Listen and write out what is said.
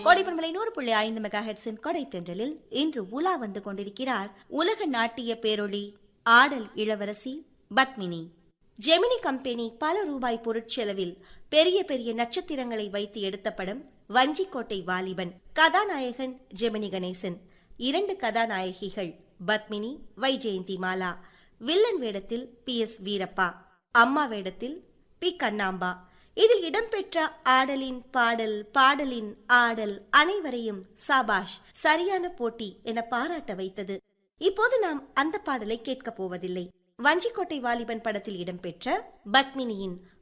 கோடைப்பண்பலை நூறு புள்ளி ஐந்து மெகா ஹெட்ஸின் கொடை தென்றலில் இன்று உலா வந்து கொண்டிருக்கிறார் உலக நாட்டிய பேரொளி ஆடல் இளவரசி பத்மினி ஜெமினி கம்பெனி பல ரூபாய் பொருட்செலவில் பெரிய பெரிய நட்சத்திரங்களை வைத்து எடுத்த படம் வஞ்சிக்கோட்டை வாலிபன் கதாநாயகன் ஜெமினி கணேசன் இரண்டு கதாநாயகிகள் பத்மினி வைஜெயந்தி மாலா வில்லன் வேடத்தில் பி எஸ் வீரப்பா அம்மா வேடத்தில் பி கண்ணாம்பா இதில் இடம்பெற்ற ஆடலின் பாடல் பாடலின் ஆடல் அனைவரையும் சாபாஷ் சரியான போட்டி என பாராட்ட வைத்தது இப்போது நாம் அந்த பாடலை கேட்கப் போவதில்லை வஞ்சிக்கோட்டை வாலிபன் படத்தில் இடம்பெற்ற பத்மினியின்